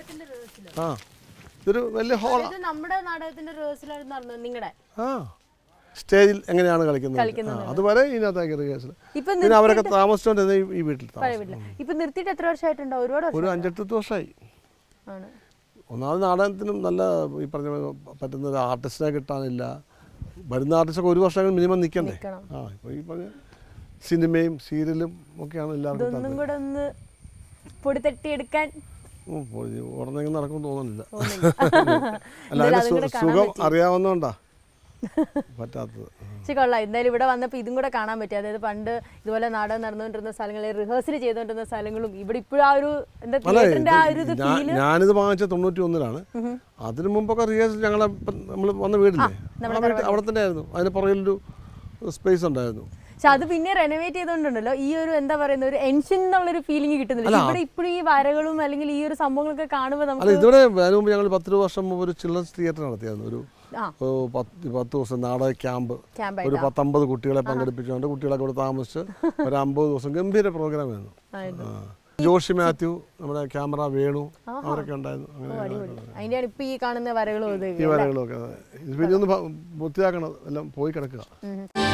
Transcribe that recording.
നാടകത്തിന്റെ റിഹേഴ്സൽ ആ ഇതൊരു വലിയ ഹോൾ ഇത് നമ്മുടെ നാടകത്തിന്റെ റിഹേഴ്സലായിരുന്നു നടന്നത് നിങ്ങളുടെ ആ സ്റ്റേജിൽ എങ്ങനെയാണ് കളിക്കുന്നത് ആ, അതുവരെ ഇതിനകത്തേക്ക് റിഹേഴ്സൽ ഇപ്പൊ പിന്നെ അവരൊക്കെ താമസിച്ചോണ്ടിരുന്ന ഈ- ഈ വീട്ടിൽ താമസം. പഴയ വീട്ടില് ഇപ്പൊ നിർത്തിയിട്ട് എത്ര വർഷമായിട്ടുണ്ടോ ഒരുപാട് വർഷം ഒരു അഞ്ചെട്ട് വർഷമായി ആണ് ഒന്നാമത് നാടകത്തിനും നല്ല ഈ പറഞ്ഞ പോലെ പറ്റുന്ന ഒരു ആർട്ടിസ്റ്റിനെ കിട്ടാനില്ല വരുന്ന ആർട്ടിസ്റ്റൊക്കെ ഒരു വർഷം മിനിമം നിൽക്കണ്ടേ നിക്കണം. ആ ഇപ്പോൾ ഈ പറഞ്ഞ സിനിമയും സീരിയലും ഒക്കെയാണ് എല്ലാവർക്കും ഇതൊന്നും കൂടെ ഒന്ന് പൊടി തട്ടിയെടുക്കാൻ ഉം, പോയി ഉടനെങ്കിലും നടക്കും തോന്നുന്നില്ല തോന്നുന്നില്ല. അല്ല എന്തായാലും അതിന്റെ അതും കൂടെ സു- കാണാൻ സുഖം പറ്റി. അറിയാവുന്നതുകൊണ്ടാ പറ്റാത്തത് പക്ഷെ കൊള്ളാം എന്തായാലും ഇവിടെ വന്നപ്പോൾ ഇതും കൂടെ കാണാൻ പറ്റി അതായത് പണ്ട് ഇതുപോലെ നാടകം നടന്നുകൊണ്ടിരുന്ന സ്ഥലങ്ങളിൽ റിഹേഴ്സൽ ചെയ്തുകൊണ്ടിരുന്ന സ്ഥലങ്ങളും ഇവിടെ ഇപ്പോഴും ആ ഒരു എന്താ അല്ല തിയേറ്ററിന്റെ ആ ഒരു ഇത് ഇത് ഞാ- ഞാനിത് വാങ്ങിച്ച തൊണ്ണൂറ്റി ഒന്നിലാണ് അതിന് മുമ്പൊക്കെ റിഹേഴ്സൽ ഞങ്ങളെ നമ്മൾ വന്ന വീടില്ലേ ആ വീട്ടിൽ അവിടെ തന്നെ ആയിരുന്നു അതിന് പുറകിലൊരു സ്പേസ് ഉണ്ടായിരുന്നു പക്ഷെ അത് പിന്നെ റെനോവേറ്റ് ചെയ്തുകൊണ്ടുണ്ടല്ലോ ഈ ഒരു എന്താ പറയുന്ന ഒരു എൻഷൻ എന്നുള്ളൊരു ഫീലിംഗ് കിട്ടുന്നില്ല ഇവിടെ ഇപ്പോഴും ഈ വരകളും അല്ലെങ്കിൽ ഈ ഒരു സംഭവങ്ങളൊക്കെ കാണുമ്പോൾ അല്ല നമുക്ക് ഇതുവരെ അതിന് മുമ്പ് ഞങ്ങൾ പത്ത് രൂപ വർഷം മുമ്പ് ഒരു ചിൽഡ്രൻസ് തിയേറ്റർ നടത്തിയായിരുന്നു ഒരു ആ ഓ, പത്ത് പത്ത് ദിവസം നാടക ക്യാമ്പ് ക്യാമ്പ് ഒരു പത്തൊമ്പത് കുട്ടികളെ പങ്കെടുപ്പിച്ചുകൊണ്ട് കുട്ടികളൊക്കെ ഇവിടെ താമസിച്ച് ഒരു അമ്പത് ദിവസം ഗംഭീര പ്രോഗ്രാം ആയിരുന്നു ആയിരുന്നു. ആ. ജോഷി മാത്യു നമ്മുടെ ക്യാമറ വേണു അവരൊക്കെ ഉണ്ടായിരുന്നു അങ്ങനെ അടിപൊളി അതിന്റെയാണ് ഇപ്പൊ ഈ കാണുന്ന വരകളും ഇത് ഈ വരകളൊക്കെ ഇത് പിന്നെ ഒന്ന് ഭ- വൃത്തിയാക്കണം എല്ലാം പോയി കിടക്കുക ഉം.